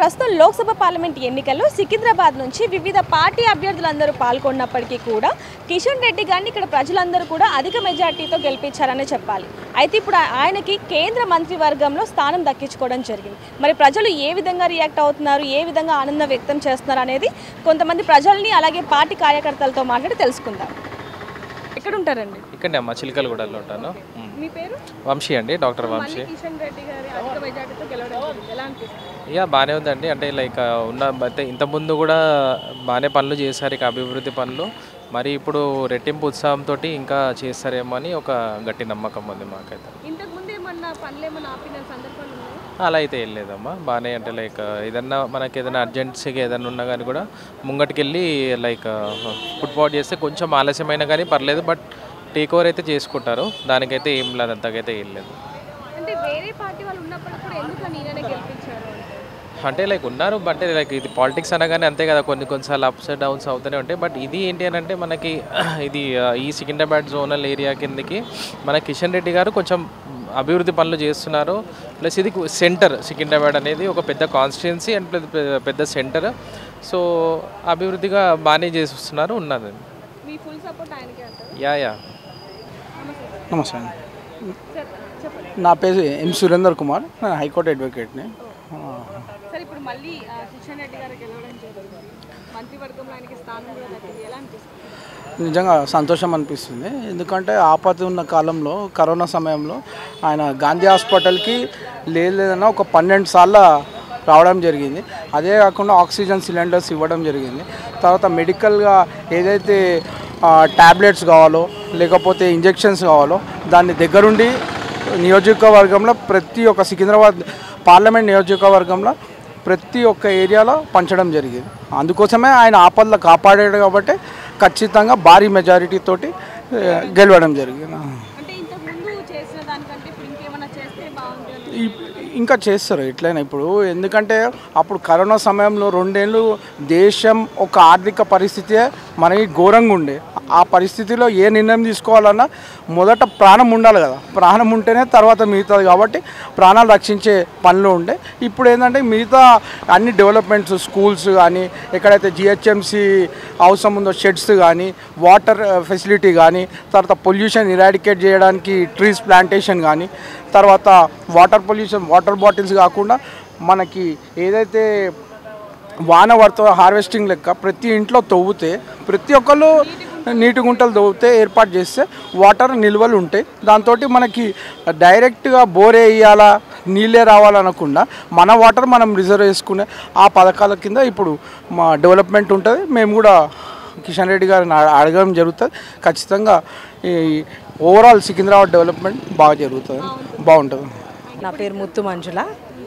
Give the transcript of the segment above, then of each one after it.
ప్రస్తుతం లోక్సభ పార్లమెంట్ ఎన్నికల్లో సికింద్రాబాద్ నుంచి వివిధ పార్టీ అభ్యర్థులందరూ పాల్గొన్నప్పటికీ కూడా కిషన్ రెడ్డి గారిని ఇక్కడ ప్రజలందరూ కూడా అధిక మెజార్టీతో గెలిపించారనే చెప్పాలి అయితే ఇప్పుడు ఆ- ఆయనకి కేంద్ర మంత్రివర్గంలో స్థానం దక్కించుకోవడం జరిగింది మరి ప్రజలు ఏ విధంగా రియాక్ట్ అవుతున్నారు ఏ విధంగా ఆనందం వ్యక్తం చేస్తున్నారు అనేది కొంతమంది ప్రజల్ని అలాగే పార్టీ కార్యకర్తలతో మాట్లాడి తెలుసుకుందాం ఎక్కడ ఉంటారండి ఇక్కడనే అమ్మ చిలకలగూడలో ఉంటాను మ్. మీ పేరు వంశీ అండి డాక్టర్ వంశీ కిషన్ రెడ్డి గారి అధిక మెజార్టీతో గెలవడం జరిగింది. ఎలా అనిపిస్తుంది ఇక బాగానే ఉందండి అంటే లైక్ ఉన్న అయితే ఇంతకుముందు కూడా బాగానే పనులు చేశారు ఇక అభివృద్ధి పనులు మరి ఇప్పుడు రెట్టింపు ఉత్సాహంతో ఇంకా చేస్తారేమో అని ఒక గట్టి నమ్మకం ఉంది మాకైతే ఇంతకు ముందు ఏమన్నా పనులు ఏమన్నా ఆపిన సందర్భాలు ఉన్నాయా అలా అయితే ఏం లేదమ్మా బాగానే అంటే లైక్ ఏదన్నా మనకి ఏదైనా అర్జెన్సీగా ఏదైనా ఉన్నా కానీ కూడా ముంగటికి వెళ్ళి లైక్ ఫుట్బాల్ చేస్తే కొంచెం ఆలస్యమైనా కానీ పర్లేదు బట్ టేక్ ఓవర్ అయితే చేసుకుంటారు దానికైతే ఏం లేదు అంతకైతే ఏం లేదు అంటే వేరే పార్టీ వాళ్ళు ఉన్నప్పుడు కూడా ఎందుకు నేననే గెలిపించారు అంటే అంటే లైక్ ఉన్నారు బట్ లైక్ ఇది పాలిటిక్స్ అనగానే అంతే కదా కొన్ని కొన్నిసార్లు అప్స్ అండ్ డౌన్స్ అవుతూనే ఉంటాయి బట్ ఇది ఏంటి అని అంటే మనకి ఇది ఆ, ఈ సికింద్రాబాద్ జోనల్ ఏరియా కిందకి మన కిషన్ రెడ్డి గారు కొంచెం అభివృద్ధి పనులు చేస్తున్నారు ప్లస్ ఇది సెంటర్ సికింద్రాబాద్ అనేది ఒక పెద్ద కాన్స్టిట్యున్సీ అండ్ పెద్ద పెద్ద సెంటర్ సో అభివృద్ధిగా బాగానే చేస్తున్నారు ఉన్నది మీ ఫుల్ సపోర్ట్ ఆయనకే అంటారు యా యా నమస్తే అండి సార్ చెప్పండి నా పేరు ఎం సురేందర్ కుమార్ నేను హైకోర్టు అడ్వకేట్ని సార్ ఇప్పుడు మళ్ళీ ఆ, కిషన్ రెడ్డి గారు గెలవడం జరిగింది మంత్రివర్గంలో ఆయనకి స్థానం కూడా దక్కింది ఎలా అనిపిస్తుంది నిజంగా సంతోషం అనిపిస్తుంది ఎందుకంటే ఆపద ఉన్న కాలంలో కరోనా సమయంలో ఆయన గాంధీ హాస్పిటల్కి లేదు లేదన్నా ఒక పన్నెండు సార్లు రావడం జరిగింది అదే కాకుండా ఆక్సిజన్ సిలిండర్స్ ఇవ్వడం జరిగింది తర్వాత మెడికల్గా ఏదైతే ట్యాబ్లెట్స్ కావాలో లేకపోతే ఇంజెక్షన్స్ కావాలో దాన్ని దగ్గరుండి నియోజకవర్గంలో ప్రతి ఒక్క సికింద్రాబాద్ పార్లమెంట్ నియోజకవర్గంలో ప్రతి ఒక్క ఏరియాలో పంచడం జరిగింది అందుకోసమే ఆయన ఆపదలు కాపాడాడు కాబట్టి ఖచ్చితంగా భారీ మెజారిటీ తోటి ఆ, గెలవడం జరిగింది అంటే ఇంతకు ముందు చేసిన దానికంటే ఇప్పుడు ఇంకేమైనా చేస్తే బాగుంటుంది ఇప్- ఇంకా చేస్తారు ఎట్లయినా ఇప్పుడు ఎందుకంటే అప్పుడు కరోనా సమయంలో రెండేళ్ళు దేశం ఒక ఆర్థిక పరిస్థితి మనకి ఘోరంగా ఉండే ఆ పరిస్థితిలో ఏ నిర్ణయం తీసుకోవాలన్నా మొదట ప్రాణం ఉండాలి కదా ప్రాణం ఉంటేనే తర్వాత మిగతాది కాబట్టి ప్రాణాలు రక్షించే పనులు ఉండే ఇప్పుడు ఏంటంటే మిగతా అన్ని డెవలప్మెంట్స్ స్కూల్స్ కానీ ఎక్కడైతే జిహెచ్ఎంసి అవసరం ఉందో షెడ్స్ కానీ వాటర్ ఫెసిలిటీ కానీ తర్వాత పొల్యూషన్ ఇరాడికేట్ చేయడానికి ట్రీస్ ప్లాంటేషన్ కానీ తర్వాత వాటర్ పొల్యూషన్ వాటర్ బాటిల్స్ కాకుండా మనకి ఏదైతే వాన పడుతుందో హార్వెస్టింగ్ లెక్క ప్రతి ఇంట్లో తవ్వుతే ప్రతి ఒక్కళ్ళు నీటి గుంటలు తవ్వుతే ఏర్పాటు చేస్తే వాటర్ నిల్వలు ఉంటాయి దాంతో మనకి డైరెక్ట్గా బోర్ వేయాలా నీళ్ళే రావాలనకుండా మన వాటర్ మనం రిజర్వ్ చేసుకునే ఆ పథకాల కింద ఇప్పుడు మా డెవలప్మెంట్ ఉంటుంది మేము కూడా కిషన్ రెడ్డి గారిని అడ- అడగడం జరుగుతుంది ఖచ్చితంగా ఈ ఓవరాల్ సికింద్రాబాద్ డెవలప్మెంట్ బాగా జరుగుతుంది బాగుంటుంది నా పేరు ముత్తు మంజుల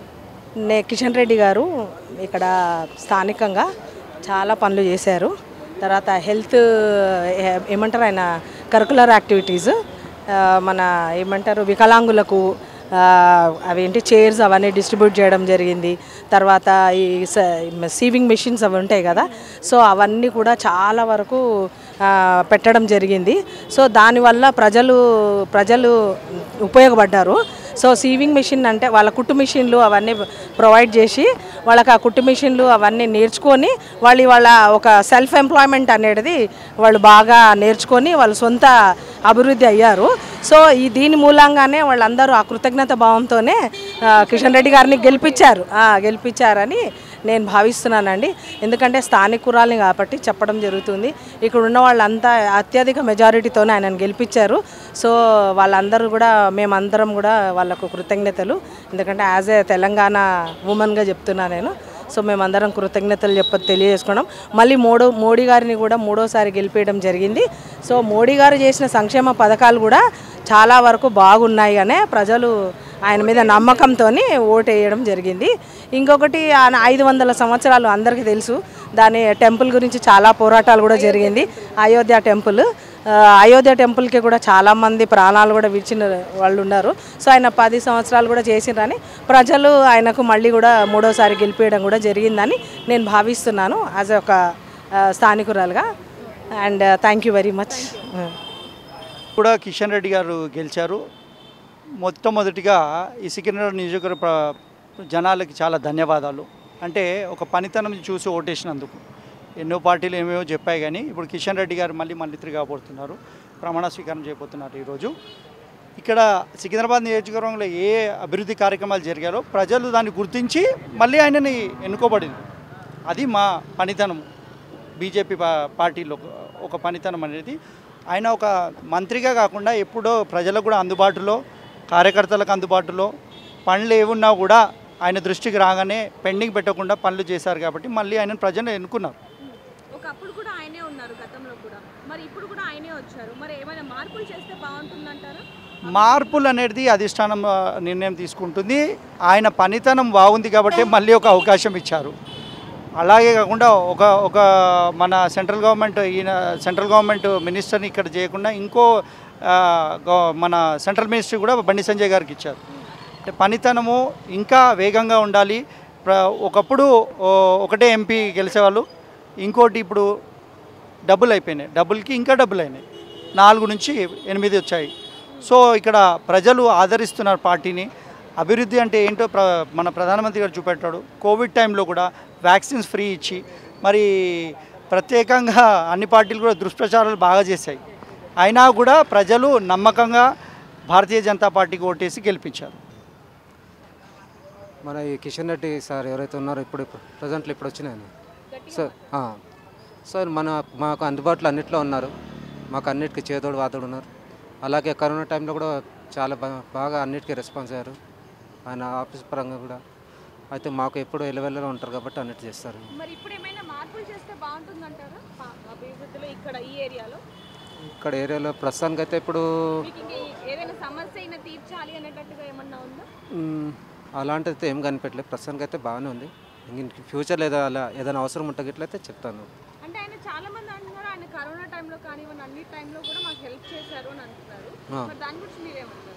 నే కిషన్ రెడ్డి గారు ఇక్కడ స్థానికంగా చాలా పనులు చేశారు తర్వాత హెల్త్ ఏ- ఏమంటారు ఆయన కరికులర్ యాక్టివిటీస్ ఆ, మన ఏమంటారు వికలాంగులకు ఆ, అవేంటి చైర్స్ అవన్నీ డిస్ట్రిబ్యూట్ చేయడం జరిగింది తర్వాత ఈ సీవింగ్ మెషిన్స్ అవి ఉంటాయి కదా సో అవన్నీ కూడా చాలా వరకు ఆ, పెట్టడం జరిగింది సో దానివల్ల ప్రజలు ప్రజలు ఉపయోగపడ్డారు సో సీవింగ్ మిషన్ అంటే వాళ్ళ కుట్టు మిషన్లు అవన్నీ ప్రొవైడ్ చేసి వాళ్ళకి ఆ కుట్టు మిషన్లు అవన్నీ నేర్చుకొని వాళ్ళు వాళ్ళ ఒక సెల్ఫ్ ఎంప్లాయ్మెంట్ అనేది వాళ్ళు బాగా నేర్చుకొని వాళ్ళు సొంత అభివృద్ధి అయ్యారు సో ఈ దీని మూలంగానే వాళ్ళందరూ ఆ కృతజ్ఞత భావంతోనే ఆ, కిషన్ రెడ్డి గారిని గెలిపించారు ఆ, గెలిపించారని నేను భావిస్తున్నానండి ఎందుకంటే స్థానికురాల్ని కాబట్టి చెప్పడం జరుగుతుంది ఇక్కడ ఉన్న వాళ్ళంతా అత్యధిక మెజారిటీతోనే ఆయనను గెలిపించారు సో వాళ్ళందరూ కూడా మేమందరం కూడా వాళ్ళకు కృతజ్ఞతలు ఎందుకంటే యాజ్ ఏ తెలంగాణ ఉమెన్గా చెప్తున్నా నేను సో మేమందరం కృతజ్ఞతలు చెప్ప తెలియజేసుకున్నాం మళ్ళీ మూడో మోడీ గారిని కూడా మూడోసారి గెలిపేయడం జరిగింది సో మోడీ గారు చేసిన సంక్షేమ పథకాలు కూడా చాలా వరకు బాగున్నాయి అనే ప్రజలు ఆయన మీద నమ్మకంతో ఓటు వేయడం జరిగింది ఇంకొకటి ఆయన ఐదు వందల సంవత్సరాలు అందరికీ తెలుసు దాని టెంపుల్ గురించి చాలా పోరాటాలు కూడా జరిగింది అయోధ్య టెంపుల్ ఆ, అయోధ్య టెంపుల్కి కూడా చాలామంది ప్రాణాలు కూడా విడిచిన వాళ్ళు ఉన్నారు సో ఆయన పది సంవత్సరాలు కూడా చేసిండ్రని ప్రజలు ఆయనకు మళ్ళీ కూడా మూడోసారి గెలిపేయడం కూడా జరిగిందని నేను భావిస్తున్నాను యాజ్ ఒక ఆ, స్థానికురాలుగా and thank you very much కూడా కిషన్ రెడ్డి గారు గెలిచారు మొట్టమొదటిగా ఈ సికింద్రాబాద్ నియోజకవర్గ ప్ర- జనాలకి చాలా ధన్యవాదాలు అంటే ఒక పనితనం చూసి ఓటేసినందుకు ఎన్నో పార్టీలు ఏమేమో చెప్పాయి కానీ ఇప్పుడు కిషన్ రెడ్డి గారు మళ్ళీ మంత్రి కాబోతున్నారు ప్రమాణ స్వీకారం చేయబోతున్నారు ఈరోజు ఇక్కడ సికింద్రాబాద్ నియోజకవర్గంలో ఏ అభివృద్ధి కార్యక్రమాలు జరిగారో ప్రజలు దాన్ని గుర్తించి మళ్ళీ ఆయనని ఎన్నుకోబడింది అది మా పనితనం బీజేపీ పా- పార్టీలో ఒక పనితనం అనేది ఆయన ఒక మంత్రిగా కాకుండా ఎప్పుడో ప్రజలకు కూడా అందుబాటులో కార్యకర్తలకు అందుబాటులో పనులు ఏమున్నా కూడా ఆయన దృష్టికి రాగానే పెండింగ్ పెట్టకుండా పనులు చేశారు కాబట్టి మళ్ళీ ఆయన ప్రజలు ఎన్నుకున్నారు ఒకప్పుడు కూడా ఆయనే ఉన్నారు గతంలో కూడా మరి ఇప్పుడు కూడా ఆయనే వచ్చారు మరి ఏమైనా మార్పులు చేస్తే బాగుంటుందంటారా మార్పులు అనేది అధిష్టానం ఆ, నిర్ణయం తీసుకుంటుంది ఆయన పనితనం బాగుంది కాబట్టి మళ్ళీ ఒక అవకాశం ఇచ్చారు అలాగే కాకుండా ఒక ఒక మన సెంట్రల్ గవర్నమెంట్ ఈయన సెంట్రల్ గవర్నమెంట్ మినిస్టర్ని ఇక్కడ చేయకుండా ఇంకో ఆ, గవ- మన సెంట్రల్ మినిస్టర్ కూడా బండి సంజయ్ గారికి ఇచ్చారు అంటే పనితనము ఇంకా వేగంగా ఉండాలి ప్ర- ఒకప్పుడు ఓ, ఒకటే ఎంపీ గెలిచేవాళ్ళు ఇంకోటి ఇప్పుడు డబ్బులు అయిపోయినాయి డబ్బులకి ఇంకా డబ్బులు అయినాయి నాలుగు నుంచి ఎనిమిది వచ్చాయి సో ఇక్కడ ప్రజలు ఆదరిస్తున్నారు పార్టీని అభివృద్ధి అంటే ఏంటో ప్ర మన ప్రధానమంత్రి గారు చూపెట్టాడు కోవిడ్ టైంలో కూడా వ్యాక్సిన్స్ ఫ్రీ ఇచ్చి మరి ప్రత్యేకంగా అన్ని పార్టీలు కూడా దుష్ప్రచారాలు బాగా చేశాయి అయినా కూడా ప్రజలు నమ్మకంగా భారతీయ జనతా పార్టీకి ఓటేసి గెలిపించారు మన ఈ కిషన్ రెడ్డి సార్ ఎవరైతే ఉన్నారో ఇప్పుడు ప్రజెంట్లో ఇప్పుడు వచ్చినాయని సార్ ఆ. సార్ మన మాకు అందుబాటులో అన్నిట్లో ఉన్నారు మాకు అన్నిటికీ చేదోడు వాదోడు ఉన్నారు అలాగే కరోనా టైంలో కూడా చాలా బా- బాగా అన్నిటికీ రెస్పాన్స్ అయ్యారు ఆయన ఆఫీస్ పరంగా కూడా అయితే మాకు ఎప్పుడు ఎలవెల్లలో ఉంటారు కాబట్టి అన్నిటి చేస్తారు మరి ఇప్పుడు ఏమైనా మార్పులు చేస్తే బాగుంటుందంటారా పా- అభివృద్ధిలో ఇక్కడ ఈ ఏరియాలో ఇక్కడ ఏరియాలో ప్రస్తుతానికి అయితే ఇప్పుడు మీకు ఇంక ఏదైనా సమస్య అయినా తీర్చాలి అనేటట్టుగా ఏమన్నా ఉందా మ్, అలాంటిది అయితే ఏం కనిపెట్టలేదు ప్రస్తుతానికి అయితే బాగానే ఉంది ఇంక ఫ్యూచర్లో ఏదో అలా ఏదైనా అవసరం ఉంటే గిట్లయితే చెప్తాను అంటే ఆయన చాలా మంది అంటున్నారు ఆయన కరోనా టైంలో కానివ్వండి అన్ని టైంలో కూడా మాకు హెల్ప్ చేశారు అని అంటున్నారు ఆ. మరి దాని గురించి మీరేమంటారు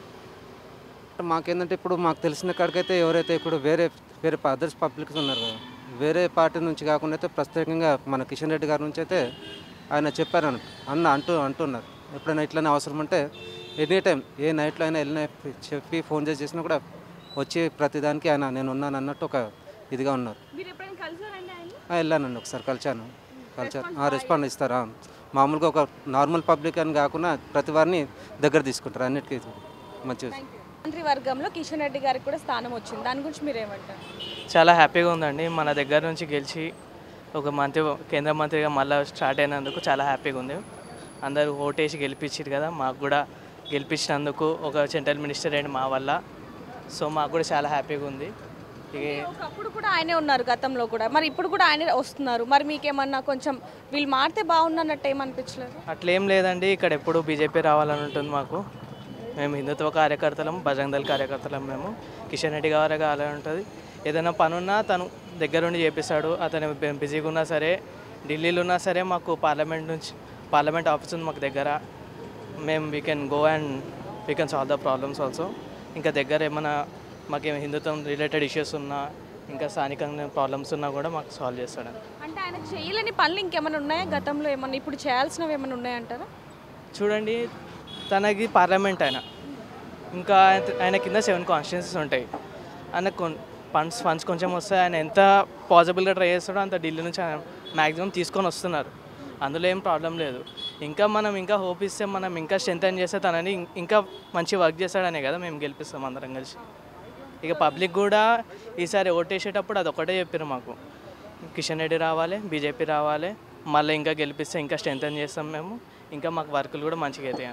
మాకేంటంటే ఇప్పుడు మాకు తెలిసిన కాడికైతే ఎవరైతే ఇప్పుడు వేరే వేరే అదర్స్ పబ్లిక్స్ ఉన్నారు కదా వేరే పార్టీ నుంచి కాకుండా అయితే ప్రత్యేకంగా మన కిషన్ రెడ్డి గారి నుంచి అయితే ఆయన చెప్పారు అన్న అన్న అంటూ అంటున్నారు ఎప్పుడైనా ఇట్లనే అవసరం ఉంటే ఎనీ టైం ఏ నైట్లో అయినా వెళ్ళినా చెప్పి ఫోన్ చేసి చేసినా కూడా వచ్చి ప్రతిదానికి ఆయన నేను ఉన్నాను అన్నట్టు ఒక ఇదిగా ఉన్నారు మీరు ఎప్పుడైనా కలిసారండి ఆయన ఆ, వెళ్ళానండి ఒకసారి కలిశాను కలిశాను రెస్పాండ్ ఇస్తారా మామూలుగా ఒక నార్మల్ పబ్లిక్ అని కాకుండా ప్రతి వారిని దగ్గర తీసుకుంటారు అన్నిటికీ మంచిగా మంత్రివర్గంలో కిషన్ రెడ్డి గారికి కూడా స్థానం వచ్చింది దాని గురించి మీరేమంటారు చాలా హ్యాపీగా ఉందండి మన దగ్గర నుంచి గెలిచి ఒక మంత్రి కేంద్ర మంత్రిగా మళ్ళీ స్టార్ట్ అయినందుకు చాలా హ్యాపీగా ఉంది అందరూ ఓటేసి గెలిపించారు కదా మాకు కూడా గెలిపించినందుకు ఒక సెంట్రల్ మినిస్టర్ అండి మా వల్ల సో మాకు కూడా చాలా హ్యాపీగా ఉంది ఇక ఒకప్పుడు కూడా ఆయనే ఉన్నారు గతంలో కూడా మరి ఇప్పుడు కూడా ఆయనే వస్తున్నారు మరి మీకేమన్నా కొంచెం వీళ్ళు మారితే బాగుందన్నట్టు ఏమనిపించలేదు అట్లేం లేదండి ఇక్కడ ఎప్పుడు బీజేపీ రావాలని ఉంటుంది మాకు మేము హిందుత్వ కార్యకర్తలం బజరంగ్ దళ్ కార్యకర్తలం మేము కిషన్ రెడ్డి గారు కావాలని ఉంటుంది ఏదైనా పని ఉన్నా తను దగ్గరుండి చేపిస్తాడు అతను బి- బిజీగా ఉన్నా సరే ఢిల్లీలో ఉన్నా సరే మాకు పార్లమెంట్ నుంచి పార్లమెంట్ ఆఫీస్ ఉంది మాకు దగ్గర మేము we can go and we can solve the problems also ఇంకా దగ్గర ఏమైనా మాకు హిందుత్వం రిలేటెడ్ ఇష్యూస్ ఉన్నా ఇంకా స్థానికంగా ప్రాబ్లమ్స్ ఉన్నా కూడా మాకు సాల్వ్ చేస్తాడు అంటే ఆయన చేయలేని పనులు ఇంకేమైనా ఉన్నాయా గతంలో ఏమన్నా ఇప్పుడు చేయాల్సినవి ఏమైనా ఉన్నాయంటారా చూడండి తనకి పార్లమెంట్ ఆయన ఇంకా ఆయన- ఆయన కింద సెవెన్ కాన్స్టిట్యున్సీస్ ఉంటాయి ఆయన ఫండ్స్ ఫండ్స్ కొంచెం వస్తే ఆయన ఎంత పాసిబుల్గా ట్రై చేస్తాడో అంత ఢిల్లీ నుంచి ఆయన మ్యాక్సిమం తీసుకొని వస్తున్నారు అందులో ఏం ప్రాబ్లం లేదు ఇంకా మనం ఇంకా హోప్ ఇస్తే మనం ఇంకా స్ట్రెంగ్ చేస్తే తనని ఇం- ఇంకా మంచి వర్క్ చేస్తాడనే కదా మేము గెలిపిస్తాం అందరం కలిసి ఇక పబ్లిక్ కూడా ఈసారి ఓటేసేటప్పుడు అది ఒకటే చెప్పారు మాకు కిషన్ రెడ్డి రావాలి బీజేపీ రావాలి మళ్ళీ ఇంకా గెలిపిస్తే ఇంకా స్ట్రెంగ్ చేస్తాం మేము ఇంకా మాకు వర్కులు కూడా మంచిగా అవుతాయి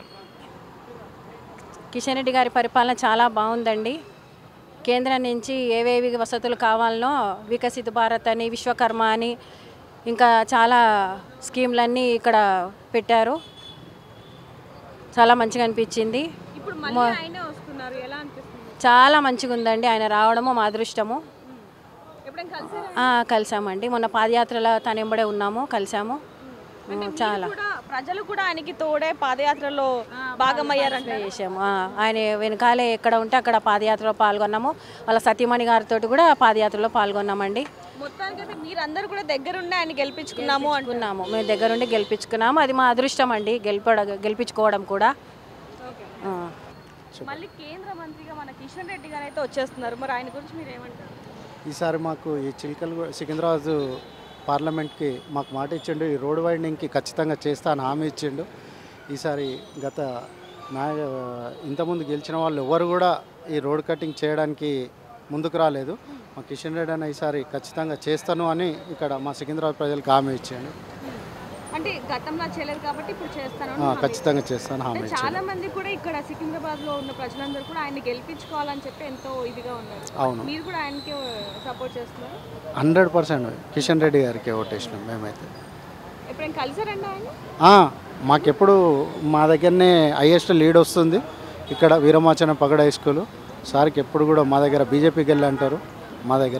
కిషన్ రెడ్డి గారి పరిపాలన చాలా బాగుందండి కేంద్రం నుంచి ఏవేవి వసతులు కావాలనో వికసిత భారత్ అని విశ్వకర్మ అని ఇంకా చాలా స్కీమ్లన్నీ ఇక్కడ పెట్టారు చాలా మంచిగా అనిపించింది ఇప్పుడు మళ్ళీ ఆయనే వస్తున్నారు ఎలా అనిపిస్తుంది చాలా మంచిగా ఉందండి ఆయన రావడము మా అదృష్టము ఎప్పుడైనా కలిసారా ఆ, కలిసామండి మొన్న పాదయాత్రలో తనెంబడే ఉన్నాము కలిసాము చాలా కూడా ప్రజలు కూడా ఆయనకి తోడే పాదయాత్రలో భాగమయ్యారంట చేసాము ఆ, ఆయన వెనకాలే ఎక్కడ ఉంటే అక్కడ పాదయాత్రలో పాల్గొన్నాము వాళ్ళ సతీమణి గారితో కూడా పాదయాత్రలో పాల్గొన్నామండి మొత్తానికైతే మీరందరూ కూడా దగ్గరుండి ఆయన గెలిపించుకున్నాము అంటున్నారు ఉన్నాము మేము దగ్గరుండి గెలిపించుకున్నాము అది మా అదృష్టం అండి గెలిపడ గెలిపించుకోవడం కూడా ఆ. మళ్ళీ కేంద్ర మంత్రిగా మన కిషన్ రెడ్డి గారు అయితే వచ్చేస్తున్నారు మరి ఆయన గురించి మీరు ఏమంటారు ఈసారి మాకు ఈ చిలకలు సికింద్రాబాద్ పార్లమెంట్కి మాకు మాట ఇచ్చిండు ఈ రోడ్ వైండింగ్కి ఖచ్చితంగా చేస్తా అని హామీ ఇచ్చిండు ఈసారి గత నాయ ఇంతకుముందు గెలిచిన వాళ్ళు ఎవరు కూడా ఈ రోడ్ కటింగ్ చేయడానికి ముందుకు రాలేదు మా కిషన్ రెడ్డి అన్న ఈసారి ఖచ్చితంగా చేస్తాను అని ఇక్కడ మా సికింద్రాబాద్ ప్రజలకు హామీ ఇచ్చాడు అంటే గతంలో చేయలేదు కాబట్టి ఇప్పుడు చేస్తాను అని ఆ, హామీ ఖచ్చితంగా చేస్తాను హామీ అంటే ఇచ్చాడు చాలా మంది కూడా ఇక్కడ సికింద్రాబాద్ లో ఉన్న ప్రజలందరూ కూడా ఆయన్ని గెలిపించుకోవాలని చెప్పి ఎంతో ఇదిగా ఉన్నారు అవును. మీరు కూడా ఆయనకి సపోర్ట్ చేస్తున్నారు హండ్రెడ్ పర్సెంట్ కిషన్ రెడ్డి గారికి ఓటేసినాం మేమైతే ఎప్పుడైనా కలిసారండి ఆయన ఆ, మాకెప్పుడు మా దగ్గరనే హైయెస్ట్ లీడ్ వస్తుంది ఇక్కడ వీరమాచన పగడ హై స్కూల్ సార్కి ఎప్పుడు కూడా మా దగ్గర బీజేపీకి వెళ్ళి అంటారు మా దగ్గర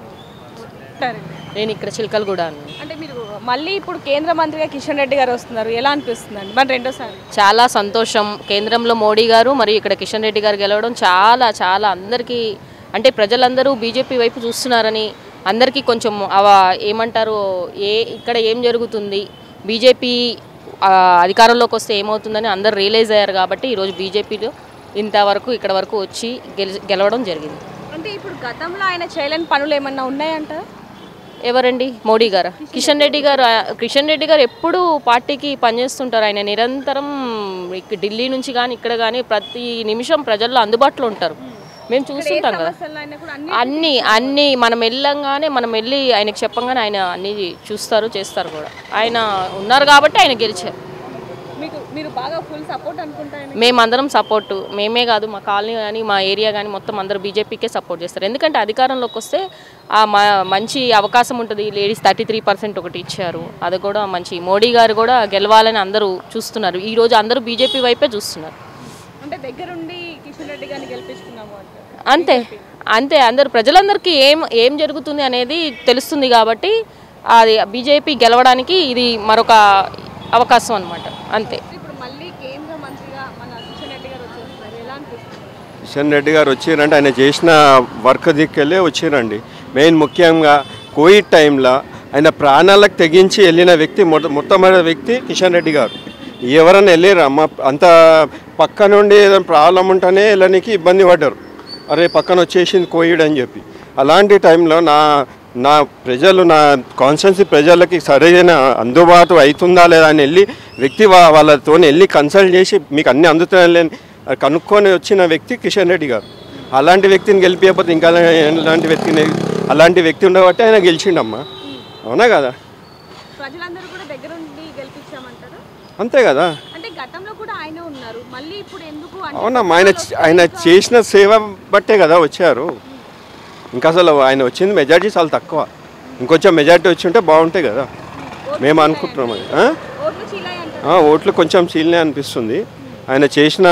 నేను ఇక్కడ చిలకలగూడ అంటే మీరు మళ్ళీ ఇప్పుడు కేంద్ర మంత్రిగా కిషన్ రెడ్డి గారు వస్తున్నారు ఎలా అనిపిస్తుందండి మరి రెండోసారి చాలా సంతోషం కేంద్రంలో మోడీ గారు మరియు ఇక్కడ కిషన్ రెడ్డి గారు గెలవడం చాలా చాలా అందరికీ అంటే ప్రజలందరూ బీజేపీ వైపు చూస్తున్నారని అందరికీ కొంచెం అవ ఏమంటారు ఏ ఇక్కడ ఏం జరుగుతుంది బీజేపీ ఆ, అధికారంలోకి వస్తే ఏమవుతుందని అందరు రియలైజ్ అయ్యారు కాబట్టి ఈరోజు బీజేపీలో ఇంతవరకు ఇక్కడ వరకు వచ్చి గెలి గెలవడం జరిగింది అంటే ఇప్పుడు గతంలో ఆయన చేయలేని పనులు ఏమన్నా ఉన్నాయంటారా ఎవరండి మోడీ గారు కిషన్ రెడ్డి గారు ఆ, కిషన్ రెడ్డి గారు ఎప్పుడూ పార్టీకి పనిచేస్తుంటారు ఆయన నిరంతరం ఇక్క- ఢిల్లీ నుంచి కానీ ఇక్కడ కానీ ప్రతి నిమిషం ప్రజల్లో అందుబాటులో ఉంటారు మేము చూస్తుంటాం కదా సమస్యలు అయినా కూడా అన్ని అన్ని అన్ని మనం వెళ్ళంగానే మనం వెళ్ళి ఆయనకి చెప్పంగానే ఆయన అన్ని చూస్తారు చేస్తారు కూడా ఆయన ఉన్నారు కాబట్టి ఆయన గెలిచారు మీకు మీరు బాగా ఫుల్ సపోర్ట్ అనుకుంటా ఆయనకి. మేమందరం సపోర్ట్ మేమే కాదు మా కాలనీ కానీ మా ఏరియా కానీ మొత్తం అందరూ బీజేపీకే సపోర్ట్ చేస్తారు ఎందుకంటే అధికారంలోకి వస్తే ఆ మ- మంచి అవకాశం ఉంటుంది లేడీస్ థర్టీ త్రీ పర్సెంట్ ఒకటి ఇచ్చారు అది కూడా మంచి మోడీ గారు కూడా గెలవాలని అందరూ చూస్తున్నారు ఈ రోజు అందరూ బీజేపీ వైపే చూస్తున్నారు అంటే దగ్గరుండి కిషన్ రెడ్డి గారిని గెలిపించుకున్నాము అంటే అంతే అంతే అందరు ప్రజలందరికీ ఏం ఏం జరుగుతుంది అనేది తెలుస్తుంది కాబట్టి అది బీజేపీ గెలవడానికి ఇది మరొక అవకాశం అన్నమాట అంతే ఇప్పుడు మళ్ళీ కేంద్ర మంత్రిగా మన కిషన్ రెడ్డి గారు వచ్చేస్తున్నారు ఎలా అనిపిస్తుంది కిషన్ రెడ్డి గారు వచ్చిరంటే ఆయన చేసిన వర్క్ దిక్కెళ్ళే వచ్చిరండి మెయిన్ ముఖ్యంగా కోవిడ్ టైంలో ఆయన ప్రాణాలకు తెగించి వెళ్ళిన వ్యక్తి మొట్ట మొట్టమొదటి వ్యక్తి కిషన్ రెడ్డి గారు ఎవరైనా వెళ్ళారు అమ్మ అంత పక్క నుండి ఏదైనా ప్రాబ్లం ఉంటేనే వెళ్ళడానికి ఇబ్బంది పడ్డారు అరే పక్కన వచ్చేసింది కోవిడ్ అని చెప్పి అలాంటి టైంలో నా నా ప్రజలు నా కాన్స్టెన్సీ ప్రజలకి సరైన అందుబాటు అవుతుందా లేదా అని వెళ్ళి వ్యక్తి వా- వాళ్ళతో వెళ్ళి కన్సల్ట్ చేసి మీకు అన్ని అందుతున్నాయి లేని కనుక్కొని వచ్చిన వ్యక్తి కిషన్ రెడ్డి గారు అలాంటి వ్యక్తిని గెలిపించకపోతే ఇంకా ఎలాంటి వ్యక్తిని అలాంటి వ్యక్తి ఉండబట్టి ఆయన గెలిచిండమ్మా అవునా కదా ప్రజలందరూ కూడా దగ్గరుండి గెలిపించామంటారా అంతే కదా అంటే గతంలో కూడా ఆయన ఉన్నారు మళ్ళీ ఇప్పుడు ఎందుకు అంటే అవునమ్మా ఆయన ఆయన చేసిన సేవ బట్టే కదా వచ్చారు ఇంకా అసలు ఆయన వచ్చింది మెజార్టీ చాలా తక్కువ ఇంకొంచెం మెజార్టీ వచ్చి ఉంటే బాగుంటాయి కదా మేము అనుకుంటున్నాం అది ఆ? ఓట్లు చీలాయి అంటారు ఆ, ఓట్లు కొంచెం సీల్నే అనిపిస్తుంది ఆయన చేసిన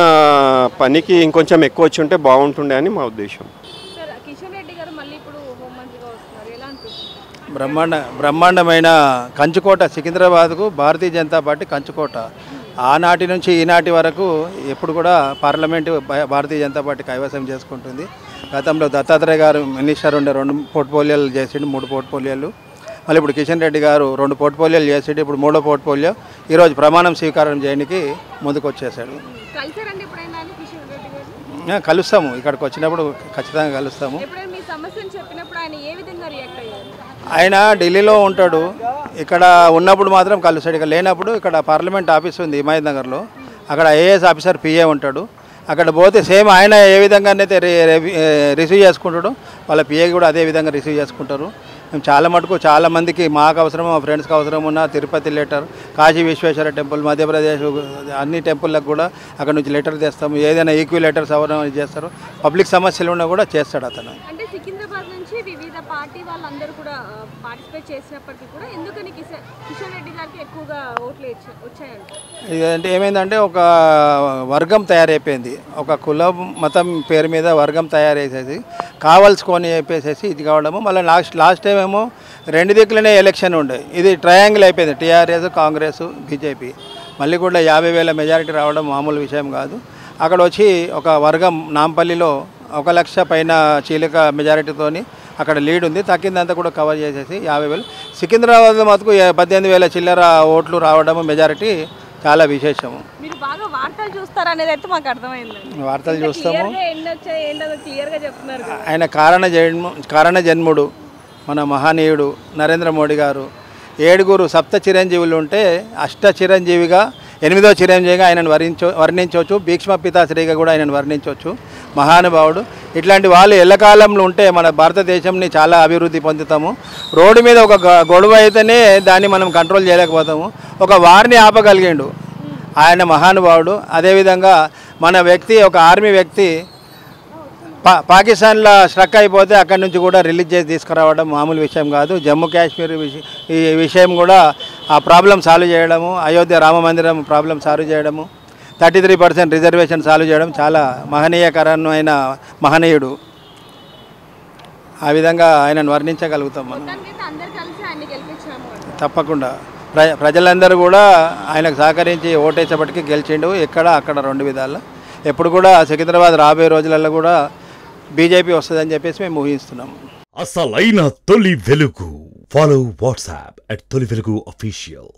పనికి ఇంకొంచెం ఎక్కువ వచ్చి ఉంటే బాగుంటుండే అని మా ఉద్దేశం సార్ కిషన్ రెడ్డి గారు మళ్ళీ ఇప్పుడు హోంమంత్రిగా వస్తున్నారు ఎలా అనిపిస్తుంది బ్రహ్మాండ బ్రహ్మాండమైన కంచుకోట సికింద్రాబాద్కు భారతీయ జనతా పార్టీ కంచుకోట ఆనాటి నుంచి ఈనాటి వరకు ఎప్పుడు కూడా పార్లమెంటు భా- భారతీయ జనతా పార్టీ కైవసం చేసుకుంటుంది గతంలో దత్తాత్రేయ గారు మినిస్టర్ ఉండే రెండు పోర్ట్ఫోలియోలు చేసిండు మూడు పోర్ట్ఫోలియోలు మళ్ళీ ఇప్పుడు కిషన్ రెడ్డి గారు రెండు పోర్ట్ఫోలియోలు చేసిండు ఇప్పుడు మూడో పోర్ట్ఫోలియో ఈరోజు ప్రమాణం స్వీకారం చేయడానికి ముందుకు వచ్చేసాడు కలిసారండి ఎప్పుడైనా ఆయన కిషన్ రెడ్డి గారు ఆ, కలుస్తాము ఇక్కడికి వచ్చినప్పుడు ఖచ్చితంగా కలుస్తాము ఎప్పుడైనా మీ సమస్యను చెప్పినప్పుడు ఆయన ఏ విధంగా రియాక్ట్ అయ్యారు ఆయన ఢిల్లీలో ఉంటాడు ఇక్కడ ఉన్నప్పుడు మాత్రం కలుస్తాడు ఇక్కడ లేనప్పుడు ఇక్కడ పార్లమెంట్ ఆఫీస్ ఉంది హిమాయత్ నగర్లో అక్కడ ఐఏఎస్ ఆఫీసర్ పిఏ ఉంటాడు అక్కడ పోతే సేమ్ ఆయన ఏ విధంగానైతే రి- రి- రిసీవ్ చేసుకుంటాడో వాళ్ళ పిఏ కూడా అదే విధంగా రిసీవ్ చేసుకుంటారు మేము చాలా మటుకు చాలా మందికి మాకు అవసరం మా ఫ్రెండ్స్కి అవసరం ఉన్న తిరుపతి లెటర్ కాశీ విశ్వేశ్వర టెంపుల్ మధ్యప్రదేశ్ అన్ని టెంపుల్లకు కూడా అక్కడ నుంచి లెటర్ తెస్తాము ఏదైనా ఈక్వీ లెటర్స్ అవడం చేస్తారు పబ్లిక్ సమస్యలు ఉన్నా కూడా చేస్తాడు అతను అంటే సికింద్రాబాద్ నుంచి వివిధ పార్టీ వాళ్ళందరూ కూడా పార్టిసిపేట్ చేసినప్పటికీ కూడా ఎందుకని కిషన్ కిషన్ రెడ్డి గారికి ఎక్కువగా ఓట్లు వచ్చా- వచ్చాయంట ఇదంటే ఏమైందంటే ఒక వర్గం తయారైపోయింది ఒక కులం మతం పేరు మీద వర్గం తయారేసేసి కావాల్సుకొని చెప్పేసేసి ఇది కావడము మళ్ళీ లాస్ట్ లాస్ట్ టైం ఏమో రెండు దిక్కులనే ఎలక్షన్ ఉండే ఇది ట్రయాంగిల్ అయిపోయింది టీఆర్ఎస్ కాంగ్రెస్ బీజేపీ మళ్ళీ కూడా యాభై వేల మెజారిటీ రావడం మామూలు విషయం కాదు అక్కడ వచ్చి ఒక వర్గం నాంపల్లిలో ఒక లక్ష పైన చీలిక మెజారిటీతోని అక్కడ లీడ్ ఉంది తగ్గిందంతా కూడా కవర్ చేసేసి యాభై వేలు సికింద్రాబాద్ మటుకు ఏ- పద్దెనిమిది వేల చిల్లర ఓట్లు రావడం మెజారిటీ చాలా విశేషము మీరు బాగా వార్తలు చూస్తారు అనేది అయితే మాకు అర్థమైందండి వార్తలు చూస్తాము క్లియర్గా ఎండ్ వచ్చాయి ఏంటో క్లియర్గా చెప్తున్నారు కదా. ఆయన కారణ జన్మ కారణ జన్ముడు మన మహనీయుడు నరేంద్ర మోడీ గారు ఏడుగురు సప్త చిరంజీవులు ఉంటే అష్ట చిరంజీవిగా ఎనిమిదో చిరంజీవిగా ఆయనను వర్ణించ వర్ణించవచ్చు భీక్ష్మ పితాశ్రీగా కూడా ఆయనను వర్ణించవచ్చు మహానుభావుడు ఇట్లాంటి వాళ్ళు ఎల్లకాలంలో ఉంటే మన భారతదేశంని చాలా అభివృద్ధి పొందుతాము రోడ్డు మీద ఒక గ- గొడవ అయితేనే దాన్ని మనం కంట్రోల్ చేయలేకపోతాము ఒక వారిని ఆపగలిగిండు ఆయన మహానుభావుడు అదేవిధంగా మన వ్యక్తి ఒక ఆర్మీ వ్యక్తి పా పాకిస్తాన్లో స్ట్రక్ అయిపోతే అక్కడి నుంచి కూడా రిలీజ్ చేసి తీసుకురావడం మామూలు విషయం కాదు జమ్మూ కాశ్మీర్ విష- ఈ విషయం కూడా ఆ ప్రాబ్లం సాల్వ్ చేయడము అయోధ్య రామ మందిరం ప్రాబ్లం సాల్వ్ చేయడము thirty three percent reservation solve చేయడం చాలా మహనీయకరమైన మహనీయుడు ఆ విధంగా ఆయనను వర్ణించగలుగుతాం మనం మొత్తానికైతే అందరు కలిసి ఆయన్ని గెలిపించాము అంటారు. తప్పకుండా ప్ర ప్రజలందరూ కూడా ఆయనకు సహకరించి ఓటేసేపటికి గెలిచిండు ఎక్కడ అక్కడ రెండు విధాలు ఎప్పుడు కూడా సికింద్రాబాద్ రాబోయే రోజులలో కూడా బీజేపీ వస్తుందని చెప్పేసి మేము ఊహిస్తున్నాము అసలైన తొలి వెలుగు ఫాలో వాట్సాప్ అట్ తొలి వెలుగు అఫీషియల్